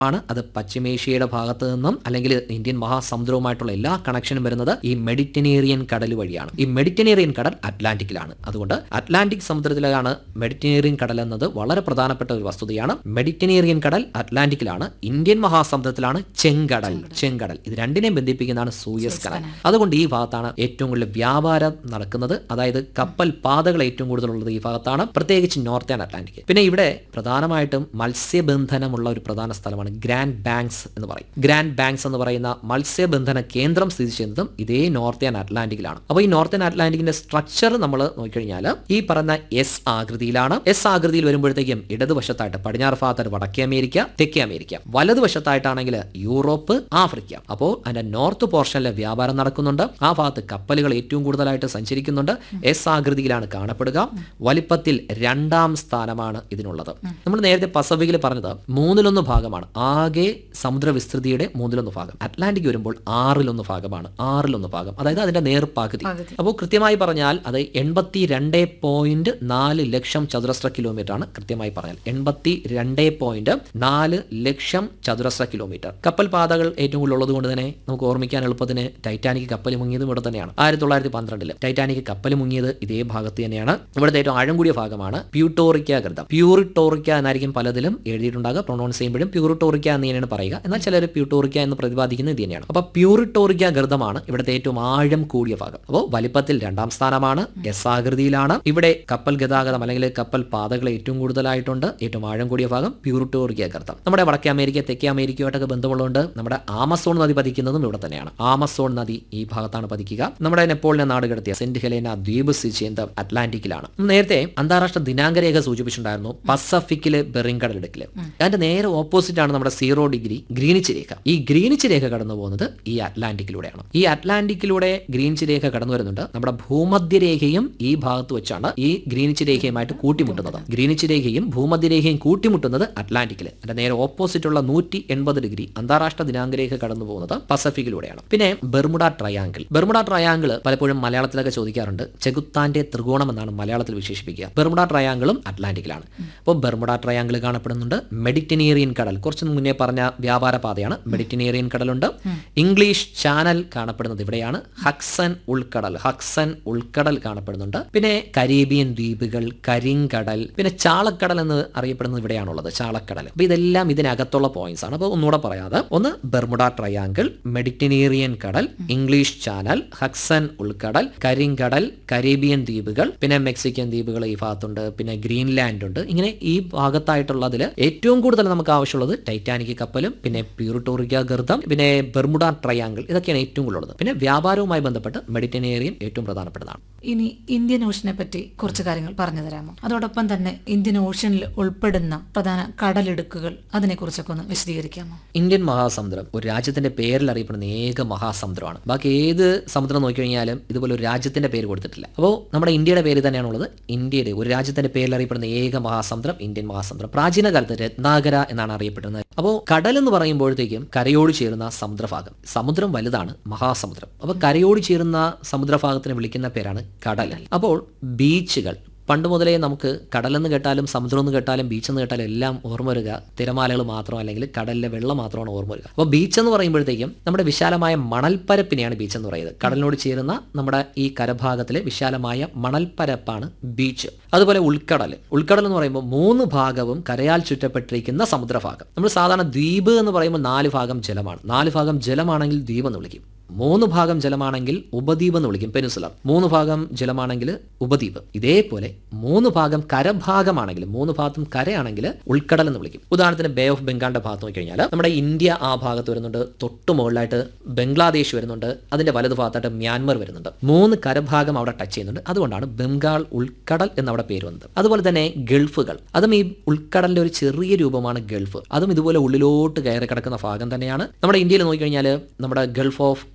ആണ് അത് പശ്ചിമേഷ്യയുടെ ഭാഗത്ത് നിന്നും അല്ലെങ്കിൽ ഇന്ത്യൻ മഹാസമുദ്രവുമായിട്ടുള്ള എല്ലാ കണക്ഷനും വരുന്നത് ഈ മെഡിറ്ററേനിയൻ കടൽ വഴിയാണ് ഈ മെഡിറ്ററേനിയൻ കടൽ അറ്റ്ലാന്റിക്കിലാണ് അതുകൊണ്ട് അറ്റ്ലാന്റിക് സമുദ്രത്തിലാണ് മെഡിറ്ററേനിയൻ കടൽ എന്നത് വളരെ പ്രധാനപ്പെട്ട ഒരു വസ്തുതയാണ് മെഡിറ്ററേനിയൻ കടൽ അറ്റ്ലാന്റിക്കിലാണ് ഇന്ത്യൻ മഹാസമുദ്രത്തിലാണ് ചെങ്കടൽ ചെങ്കടൽ ഇത് രണ്ടിനെയും ബന്ധിപ്പിക്കുന്നതാണ് സൂയസ് കടൽ അതുകൊണ്ട് ഈ ഭാഗത്താണ് ഏറ്റവും കൂടുതൽ വ്യാപാരം നടക്കുന്നത് അതായത് കപ്പൽ പാതകൾ ഏറ്റവും കൂടുതലുള്ളത് ഈ ഭാഗത്താണ് പ്രത്യേകിച്ച് നോർത്തേൺ അറ്റ്ലാന്റിക് പിന്നെ ഇവിടെ പ്രധാനമായിട്ടും മത്സ്യബന്ധനമുള്ള ഒരു പ്രധാന സ്ഥലമാണ് ഗ്രാൻഡ് ബാങ്ക്സ് എന്ന് പറയും ഗ്രാൻഡ് ബാങ്ക്സ് എന്ന് പറയുന്ന മത്സ്യബന്ധന കേന്ദ്രം സ്ഥിതി ചെയ്യുന്നതും ഇതേ നോർത്തേൺ അറ്റ്ലാന്റിക്കിലാണ് അപ്പോൾ ഈ നോർത്തേൺ അറ്റ്ലാന്റിക്കിന്റെ സ്ട്രക്ചർ നമ്മൾ നോക്കിക്കഴിഞ്ഞാൽ ഈ പറഞ്ഞ എസ് ആകൃതിയിലാണ് എസ് ആകൃതിയിൽ വരുമ്പോഴത്തേക്കും ഇടതുവശത്തായിട്ട് പടിഞ്ഞാറ് ഭാഗത്തായിട്ട് വടക്കേ അമേരിക്ക തെക്കേ അമേരിക്ക വലതുവശത്തായിട്ടാണെങ്കിൽ യൂറോപ്പ് ആഫ്രിക്ക അപ്പോൾ അതിന്റെ നോർത്ത് പോർഷനിലെ വ്യാപാരം നടക്കുന്നുണ്ട് ആ ഭാഗത്ത് കപ്പലുകൾ ഏറ്റവും കൂടുതലായിട്ട് സഞ്ചരിക്കുന്നുണ്ട് എസ് ആകൃതിയിലാണ് കാണപ്പെടുക വലിപ്പത്തിൽ രണ്ടാം സ്ഥാനമാണ് ഇതിനുള്ളത് നമ്മൾ നേരത്തെ പസഫിക്കിൽ പറഞ്ഞത് മൂന്നിലൊന്ന് ഭാഗമാണ് ആകെ സമുദ്ര വിസ്തൃതിയുടെ മൂന്നിലൊന്ന് ഭാഗം അറ്റ്ലാന്റിക് വരുമ്പോൾ ആറിലൊന്ന് ഭാഗമാണ് ആറിലൊന്ന് ഭാഗം അതായത് അതിന്റെ നേർപകുതി പകുതി. അപ്പോൾ കൃത്യമായി പറഞ്ഞാൽ അത് എൺപത്തി രണ്ട് പോയിന്റ് നാല് ലക്ഷം ചതുരശ്ര കിലോമീറ്റർ ആണ് കൃത്യമായി പറഞ്ഞാൽ എൺപത്തി രണ്ട് പോയിന്റ് നാല് ലക്ഷം ചതുരശ്ര കിലോമീറ്റർ കപ്പൽ പാതകൾ ഏറ്റവും കൂടുതൽ ഉള്ളത് കൊണ്ട് തന്നെ നമുക്ക് ഓർമ്മിക്കാൻ എളുപ്പത്തിന് ടൈറ്റാനിക് കപ്പൽ മുങ്ങിയതും ഇവിടെ തന്നെയാണ് ആയിരത്തി തൊള്ളായിരത്തി പന്ത്രണ്ടില് ടൈറ്റാനിക് കപ്പൽ മുങ്ങിയത് ഇതേ ഭാഗത്ത് തന്നെയാണ് ഇവിടുത്തെ ഏറ്റവും ആഴം കൂടിയ ഭാഗമാണ് പ്യൂട്ടോറിക്ക ഗർദം പ്യൂറിട്ടോറിക്ക എന്നായിരിക്കും പലതിലും എഴുതിയിട്ടുണ്ടാകുക പ്രൊണൗൺസ് ചെയ്യുമ്പോഴും പ്യൂറിട്ടോറിക്ക എന്ന് തന്നെയാണ് പറയുക എന്നാൽ ചിലർ പ്യൂട്ടോറിക്ക എന്ന് പ്രതിപാദിക്കുന്നത് ഇത് തന്നെയാണ് അപ്പോൾ പ്യൂറിട്ടോറിക്ക ഗർദമാണ് ഇവിടുത്തെ ഏറ്റവും ആഴം കൂടിയ ഭാഗം അപ്പോൾ വലിപ്പത്തിൽ രണ്ടാം സ്ഥാനമാണ് എസ് ആകൃതിയിലാണ് ഇവിടെ കപ്പൽ ഗതാഗതം അല്ലെങ്കിൽ കപ്പൽ പാതകൾ ഏറ്റവും കൂടുതലായിട്ടുണ്ട് ഏറ്റവും ആഴം കൂടിയ ഭാഗം പ്യൂറിട്ടോറിക്ക ഗർദം നമ്മുടെ വടക്കേ അമേരിക്ക തെക്കേ അമേരിക്കയുമായിട്ടൊക്കെ ബന്ധമുള്ളതുകൊണ്ട് നമ്മുടെ ആമസോൺ നദി പതിക്കുന്നതും ഇവിടെ തന്നെയാണ് ആമസോൺ നദി ഈ ഭാഗത്താണ് പതിക്കുക നമ്മുടെ നെപ്പോളിനെ നാട് കടത്തിയ സെന്റ് ഹെലേന ദ്വീപ് സ്ഥിതി ചെയ്യുന്നത് അറ്റ്ലാന്റിക്കിലാണ് നേരത്തെ അന്താരാഷ്ട്ര ദിനാങ്കരേഖ സൂചിപ്പിച്ചിട്ടുണ്ടായിരുന്നു പസഫിക്കിലെ ബെറിംഗ് കടലിടുക്കില് അതിന്റെ നേരെ ഓപ്പോസിറ്റ് ആണ് നമ്മുടെ സീറോ ഡിഗ്രി ഗ്രീനിച്ച് രേഖ ഈ ഗ്രീനിച്ച് രേഖ കടന്നു പോകുന്നത് ഈ അറ്റ്ലാന്റിക്കിലൂടെയാണ് ഈ അറ്റ്ലാന്റിക്കിലൂടെ ഗ്രീനിച്ച് രേഖ കടന്നു വരുന്നുണ്ട് നമ്മുടെ ഭൂമധ്യരേഖയും ഈ ഭാഗത്ത് വെച്ചാണ് ഈ ഗ്രീനിച്ച് രേഖയുമായിട്ട് കൂട്ടിമുട്ടുന്നത് ഗ്രീനിച്ച് രേഖയും ഭൂമധ്യരേഖയും കൂട്ടിമുട്ടുന്നത് അറ്റ്ലാന്റിക്കിൽ അതിന്റെ നേരെ ഓപ്പോസിറ്റ് ഉള്ള നൂറ്റി എൺപത് ഡിഗ്രി അന്താരാഷ്ട്ര ദിനാങ്കരേഖ കടന്നു പോകുന്നത് പസഫിക്കിലൂടെയാണ് പിന്നെ ബെർമുഡ ട്രയാങ്കിൾ ബെർമുഡ ട്രയാങ്കിൾ പലപ്പോഴും മലയാളത്തിലൊക്കെ ചോദിക്കാറുണ്ട് ചെകുത്താന്റെ ത്രികോണം എന്നാണ് മലയാളത്തിൽ വിശേഷിപ്പിക്കുക ബെർമുഡ ട്രയാങ്കിളും അറ്റ്ലാന്റിക്കിലാണ് അപ്പോൾ ബെർമുഡ ട്രയാങ്കിൾ കാണപ്പെടുന്നുണ്ട് മെഡിറ്ററേനിയൻ കടൽ കുറച്ച് മുന്നേ പറഞ്ഞ വ്യാപാര പാതയാണ് മെഡിറ്ററേനിയൻ കടലുണ്ട് ഇംഗ്ലീഷ് ചാനൽ കാണപ്പെടുന്നത് ഇവിടെയാണ് ഹക്സൻ ഉൾക്കടൽ ഹക്സൻ ഉൾക്കടൽ കാണപ്പെടുന്നുണ്ട് പിന്നെ കരീബിയൻ ദ്വീപുകൾ കരിങ്കടൽ പിന്നെ ചാളക്കടൽ എന്ന് അറിയപ്പെടുന്നത് ഇവിടെയാണുള്ളത് ചാളക്കടൽ അപ്പൊ ഇതെല്ലാം ഇതിനകത്തുള്ള പോയിന്റ്സ് ആണ് അപ്പോൾ ഒന്നുകൂടെ പറയാതെ ഒന്ന് ബെർമുഡ ട്രയാങ്കിൾ മെഡിറ്ററേനിയൻ കടൽ ഇംഗ്ലീഷ് ചാനൽ ഹക്സൻ ഉൾക്കടൽ കരിങ്കടൽ കരീബിയൻ ദ്വീപുകൾ പിന്നെ മെക്സിക്കൻ ദ്വീപുകൾ ഈ ഭാഗത്തുണ്ട് പിന്നെ ഗ്രീൻലാൻഡ് ഉണ്ട് ഇങ്ങനെ ഈ ഭാഗത്തായിട്ടുള്ളതിൽ ഏറ്റവും കൂടുതൽ നമുക്ക് ആവശ്യമുള്ളത് ടൈറ്റാനിക് കപ്പലും പിന്നെ പ്യൂറിട്ടോറിക്ക ഗർദം പിന്നെ ബെർമുഡ ട്രയാങ്കിൾ ഇതൊക്കെയാണ് ഏറ്റവും കൂടുതലുള്ളത് പിന്നെ വ്യാപാരവുമായി ബന്ധപ്പെട്ട് മെഡിറ്ററേനിയൻ ഏറ്റവും പ്രധാനപ്പെട്ടതാണ് ഇനി ഇന്ത്യൻ ഓഷനെ പറ്റി കുറച്ച് കാര്യങ്ങൾ പറഞ്ഞു തരാമോ അതോടൊപ്പം തന്നെ ഇന്ത്യൻ ഓഷനിൽ ഉൾപ്പെടുന്ന പ്രധാന കടലിടുക്കുകൾ അതിനെക്കുറിച്ചൊക്കെ ഒന്ന് വിശദീകരിക്കാമോ ഇന്ത്യൻ മഹാസമുദ്രം ഒരു രാജ്യത്തിന്റെ പേരിൽ അറിയപ്പെടുന്ന ഏക മഹാസമുദ്രമാണ് ബാക്കി ഏത് സമുദ്രം നോക്കിക്കഴിഞ്ഞാലും ഇതുപോലെ ഒരു രാജ്യത്തിന്റെ പേര് കൊടുത്തിട്ടില്ല അപ്പോൾ നമ്മുടെ ഇന്ത്യയുടെ പേര് തന്നെയാണുള്ളത് ഇന്ത്യയുടെ ഒരു രാജ്യത്തിന്റെ പേരിൽ അറിയപ്പെടുന്ന ഏക മഹാസമുദ്രം ഇന്ത്യൻ മഹാസമുദ്രം പ്രാചീന കാലത്ത് രത്നാകര എന്നാണ് അറിയപ്പെടുന്നത് അപ്പോൾ കടൽ എന്ന് പറയുമ്പോഴത്തേക്കും കരയോട് ചേരുന്ന സമുദ്രഭാഗം സമുദ്രം വലുതാണ് മഹാസമുദ്രം അപ്പോൾ കരയോട് ചേരുന്ന സമുദ്രഭാഗത്തിന് വിളിക്കുന്ന പേരാണ് കടൽ അപ്പോൾ ബീച്ചുകൾ പണ്ട് മുതലേ നമുക്ക് കടലെന്ന് കേട്ടാലും സമുദ്രം എന്ന് കേട്ടാലും ബീച്ച് എന്ന് കേട്ടാലും എല്ലാം ഓർമ്മ വരിക തിരമാലകൾ മാത്രം അല്ലെങ്കിൽ കടലിലെ വെള്ളം മാത്രമാണ് ഓർമ്മ വരിക അപ്പോൾ ബീച്ച് എന്ന് പറയുമ്പോഴത്തേക്കും നമ്മുടെ വിശാലമായ മണൽപ്പരപ്പിനെയാണ് ബീച്ച് എന്ന് പറയുന്നത് കടലിനോട് ചേരുന്ന നമ്മുടെ ഈ കരഭാഗത്തിലെ വിശാലമായ മണൽപ്പരപ്പാണ് ബീച്ച് അതുപോലെ ഉൾക്കടൽ ഉൾക്കടൽ എന്ന് പറയുമ്പോൾ മൂന്ന് ഭാഗവും കരയാൽ ചുറ്റപ്പെട്ടിരിക്കുന്ന സമുദ്രഭാഗം നമ്മൾ സാധാരണ ദ്വീപ് എന്ന് പറയുമ്പോൾ നാല് ഭാഗം ജലമാണ് നാല് ഭാഗം ജലമാണെങ്കിൽ ദ്വീപ് എന്ന് വിളിക്കും മൂന്ന് ഭാഗം ജലമാണെങ്കിൽ ഉപദ്വീപ് എന്ന് വിളിക്കും പെനിസുലർ മൂന്ന് ഭാഗം ജലമാണെങ്കിൽ ഉപദ്വീപ് ഇതേപോലെ മൂന്ന് ഭാഗം കരഭാഗമാണെങ്കിൽ മൂന്ന് ഭാഗത്തും കരയാണെങ്കിൽ ഉൾക്കടൽ എന്ന് വിളിക്കും ഉദാഹരണത്തിന് ബേ ഓഫ് ബംഗാളിന്റെ ഭാഗത്ത് നോക്കിക്കഴിഞ്ഞാൽ നമ്മുടെ ഇന്ത്യ ആ ഭാഗത്ത് വരുന്നുണ്ട് തൊട്ട് മുകളിലായിട്ട് ബംഗ്ലാദേശ് വരുന്നുണ്ട് അതിന്റെ വലതു ഭാഗത്തായിട്ട് മ്യാൻമർ വരുന്നുണ്ട് മൂന്ന് കരഭാഗം അവിടെ ടച്ച് ചെയ്യുന്നുണ്ട് അതുകൊണ്ടാണ് ബംഗാൾ ഉൾക്കടൽ എന്ന് അവിടെ പേര് വന്നത് അതുപോലെ തന്നെ ഗൾഫുകൾ അതും ഈ ഉൾക്കടലിന്റെ ഒരു ചെറിയ രൂപമാണ് ഗൾഫ് അതും ഇതുപോലെ ഉള്ളിലോട്ട് കയറി കിടക്കുന്ന ഭാഗം തന്നെയാണ് നമ്മുടെ ഇന്ത്യയിൽ നോക്കിക്കഴിഞ്ഞാൽ നമ്മുടെ ഗൾഫ് ഓഫ്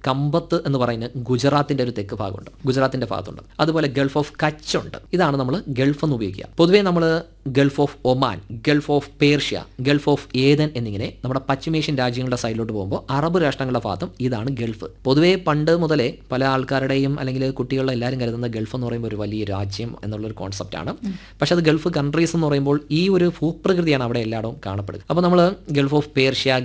കമ്പത്ത് എന്ന് പറയുന്ന ഗുജറാത്തിന്റെ ഒരു തെക്ക് ഭാഗമുണ്ട് ഗുജറാത്തിന്റെ ഭാഗത്തുണ്ട് അതുപോലെ ഗൾഫ് ഓഫ് കച്ച് ഉണ്ട് ഇതാണ് നമ്മൾ ഗൾഫ് എന്ന് ഉപയോഗിക്കുക പൊതുവേ നമ്മൾ gulf of Oman gulf of Persia gulf of Aden എന്നിങ്ങനെ നമ്മുടെ പശ്ചിമേഷ്യൻ രാജ്യങ്ങളുടെ സൈഡിലോട്ട് പോകുമ്പോൾ അറബ് രാഷ്ട്രങ്ങളുടെ ഭാഗത്തും ഇതാണ് ഗൾഫ് പൊതുവേ പണ്ട് മുതലേ പല ആൾക്കാരുടെയും അല്ലെങ്കിൽ കുട്ടികളുടെ എല്ലാവരും കരുതുന്ന ഗൾഫ് എന്ന് പറയുമ്പോൾ ഒരു വലിയ രാജ്യം എന്നുള്ളൊരു കോൺസെപ്റ്റാണ് പക്ഷെ അത് ഗൾഫ് കൺട്രീസ് എന്ന് പറയുമ്പോൾ ഈ ഒരു ഭൂപ്രകൃതിയാണ് അവിടെ എല്ലായിടവും കാണപ്പെടുക അപ്പോൾ നമ്മൾ ഗൾഫ് ഓഫ് പേർഷ്യ